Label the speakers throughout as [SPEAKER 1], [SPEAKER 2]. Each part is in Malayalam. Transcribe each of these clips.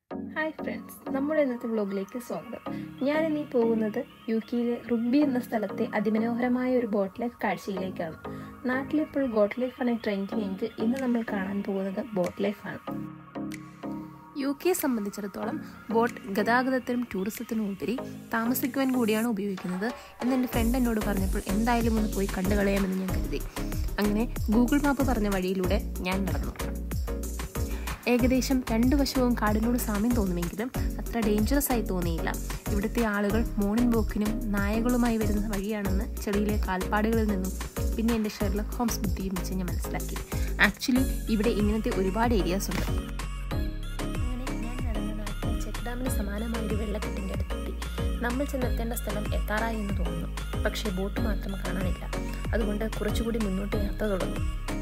[SPEAKER 1] ഹായ് ഫ്രണ്ട്സ് നമ്മുടെ ഇന്നത്തെ വ്ലോഗിലേക്ക് സ്വാഗതം ഞാൻ ഇനി പോകുന്നത് യു കെയിലെ റുഗ്ബി എന്ന സ്ഥലത്തെ അതിമനോഹരമായ ഒരു ബോട്ട് ലൈഫ് കാഴ്ചയിലേക്കാണ് നാട്ടിലിപ്പോൾ ബോട്ട് ലൈഫാണ് ട്രെൻഡിങ് എങ്കിൽ ഇന്ന് നമ്മൾ കാണാൻ പോകുന്നത് ബോട്ട് ലൈഫാണ് യു കെയെ സംബന്ധിച്ചിടത്തോളം ബോട്ട് ഗതാഗതത്തിനും ടൂറിസത്തിനും ഉപരി താമസിക്കുവാൻ കൂടിയാണ് ഉപയോഗിക്കുന്നത് എന്ന് എൻ്റെ ഫ്രണ്ട് എന്നോട് പറഞ്ഞപ്പോൾ എന്തായാലും ഒന്ന് പോയി കണ്ടു കളയാമെന്ന് ഞാൻ കരുതി അങ്ങനെ ഗൂഗിൾ മാപ്പ് പറഞ്ഞ വഴിയിലൂടെ ഞാൻ നടന്നു ഏകദേശം രണ്ട് വശവും കാടിനോട് സാമ്യം തോന്നുമെങ്കിലും അത്ര ഡേഞ്ചറസ് ആയി തോന്നിയില്ല ഇവിടുത്തെ ആളുകൾ മോർണിംഗ് വോക്കിനും നായകളുമായി വരുന്ന വഴിയാണെന്ന് ചെളിയിലെ കാൽപ്പാടുകളിൽ നിന്നും പിന്നെ എൻ്റെ ഷെർലക് ഹോംസ് ബുദ്ധിയും വെച്ച് ഞാൻ മനസ്സിലാക്കി ആക്ച്വലി ഇവിടെ ഇങ്ങനത്തെ ഒരുപാട് ഏരിയാസ് ഉണ്ട് അങ്ങനെ ഞാൻ നടന്ന നാട്ടിൽ ചെക്ക് ഡാമിന് സമാനമായ ഒരു വെള്ളക്കെട്ടിൻ്റെ അടുത്തെത്തി നമ്മൾ ചെന്നെത്തേണ്ട സ്ഥലം എത്താറായി എന്ന് തോന്നുന്നു പക്ഷേ ബോട്ട് മാത്രം കാണാനില്ല അതുകൊണ്ട് കുറച്ചുകൂടി മുന്നോട്ട് യാത്ര തുടങ്ങും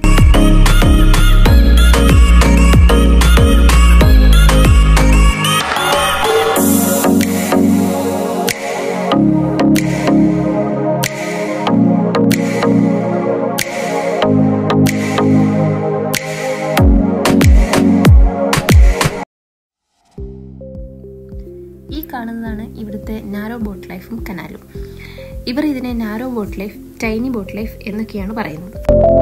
[SPEAKER 1] ഈ കാണുന്നതാണ് ഇവിടുത്തെ നാരോ ബോട്ട് ലൈഫും കനാലും ഇവർ ഇതിനെ narrow boat life tiny boat life എന്നൊക്കെയാണ് പറയുന്നത്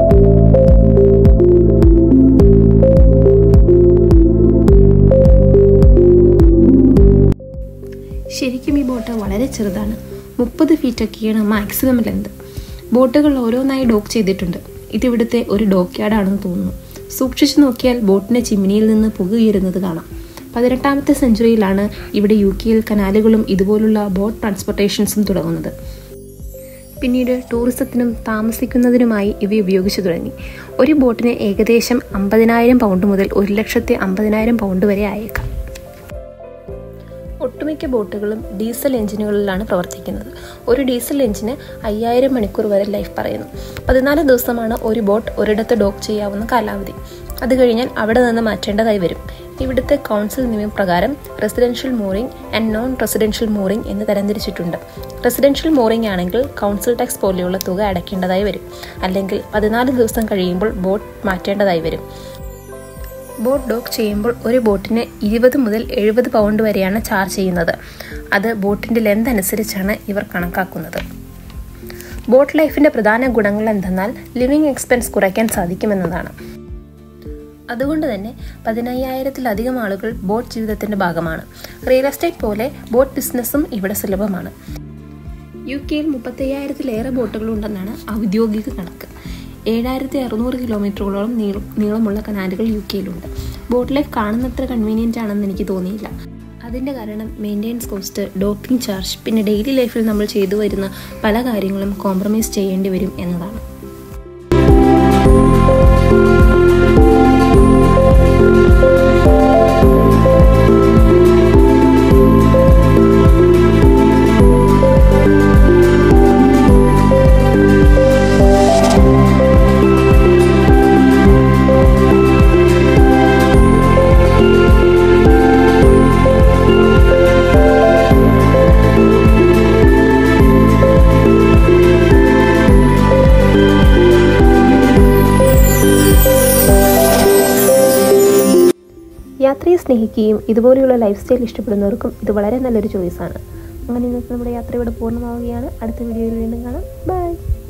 [SPEAKER 1] ശരിക്കും ഈ ബോട്ട് വളരെ ചെറുതാണ് മുപ്പത് ഫീറ്റൊക്കെയാണ് മാക്സിമം ലെന്ത് ബോട്ടുകൾ ഓരോന്നായി ഡോക്ക് ചെയ്തിട്ടുണ്ട് ഇതിവിടുത്തെ ഒരു ഡോക്ക് യാർഡാണെന്ന് തോന്നുന്നു സൂക്ഷിച്ചു നോക്കിയാൽ ബോട്ടിൻ്റെ ചിമ്മിനിയിൽ നിന്ന് പുക ഉയരുന്നത് കാണാം പതിനെട്ടാമത്തെ സെഞ്ചുറിയിലാണ് ഇവിടെ യു കെയിൽ കനാലുകളും ഇതുപോലുള്ള ബോട്ട് ട്രാൻസ്പോർട്ടേഷൻസും തുടങ്ങുന്നത് പിന്നീട് ടൂറിസത്തിനും താമസിക്കുന്നതിനുമായി ഇവ ഉപയോഗിച്ചു തുടങ്ങി ഒരു ബോട്ടിന് ഏകദേശം അമ്പതിനായിരം പൗണ്ട് മുതൽ ഒരു ലക്ഷത്തി അമ്പതിനായിരം പൗണ്ട് വരെ ആയേക്കാം ഒട്ടുമിക്ക ബോട്ടുകളും ഡീസൽ എഞ്ചിനുകളിലാണ് പ്രവർത്തിക്കുന്നത് ഒരു ഡീസൽ എഞ്ചിന് അയ്യായിരം മണിക്കൂർ വരെ ലൈഫ് പറയുന്നു പതിനാല് ദിവസമാണ് ഒരു ബോട്ട് ഒരിടത്ത് ഡോക്ക് ചെയ്യാവുന്ന കാലാവധി അത് കഴിഞ്ഞാൽ അവിടെ നിന്ന് മാറ്റേണ്ടതായി വരും ഇവിടുത്തെ കൗൺസിൽ നിയമപ്രകാരം residential mooring and non residential mooring എന്ന് തരംതിരിച്ചിട്ടുണ്ട് റെസിഡൻഷ്യൽ മോറിംഗ് ആണെങ്കിൽ കൗൺസിൽ ടാക്സ് പോലെയുള്ള തുക അടയ്ക്കേണ്ടതായി വരും അല്ലെങ്കിൽ പതിനാല് ദിവസം കഴിയുമ്പോൾ ബോട്ട് മാറ്റേണ്ടതായി വരും ബോട്ട് ഡോക്ക് ചെയ്യുമ്പോൾ ഒരു ബോട്ടിന് ഇരുപത് മുതൽ എഴുപത് പൗണ്ട് വരെയാണ് ചാർജ് ചെയ്യുന്നത് അത് ബോട്ടിൻ്റെ ലെന്ത് അനുസരിച്ചാണ് ഇവർ കണക്കാക്കുന്നത് ബോട്ട് ലൈഫിൻ്റെ പ്രധാന ഗുണങ്ങൾ എന്തെന്നാൽ ലിവിങ് എക്സ്പെൻസ് കുറയ്ക്കാൻ സാധിക്കുമെന്നതാണ് അതുകൊണ്ട് തന്നെ പതിനയ്യായിരത്തിലധികം ആളുകൾ ബോട്ട് ജീവിതത്തിൻ്റെ ഭാഗമാണ് റിയൽ എസ്റ്റേറ്റ് പോലെ ബോട്ട് ബിസിനസ്സും ഇവിടെ സുലഭമാണ് യു കെയിൽ മുപ്പത്തയ്യായിരത്തിലേറെ ബോട്ടുകളുണ്ടെന്നാണ് ഔദ്യോഗിക കണക്ക് ഏഴായിരത്തി അറുന്നൂറ് കിലോമീറ്ററുകളോളം നീളം നീളമുള്ള കനാലുകൾ യു കെയിലുണ്ട് ബോട്ട് ലൈഫ് കാണുന്നത്ര കൺവീനിയൻ്റ് ആണെന്ന് എനിക്ക് തോന്നിയില്ല അതിൻ്റെ കാരണം മെയിൻ്റെനൻസ് കോസ്റ്റ് ഡോക്കിംഗ് ചാർജ് പിന്നെ ഡെയിലി ലൈഫിൽ നമ്മൾ ചെയ്തു വരുന്ന പല കാര്യങ്ങളും കോംപ്രമൈസ് ചെയ്യേണ്ടി വരും എന്നതാണ് യാത്രയെ സ്നേഹിക്കുകയും ഇതുപോലെയുള്ള ലൈഫ് സ്റ്റൈൽ ഇഷ്ടപ്പെടുന്നവർക്കും ഇത് വളരെ നല്ലൊരു ചോയ്സാണ് അങ്ങനെ ഇന്നത്തെ നമ്മുടെ യാത്ര ഇവിടെ പൂർണ്ണമാവുകയാണ് അടുത്ത വീഡിയോയിൽ വീണ്ടും കാണാം ബൈ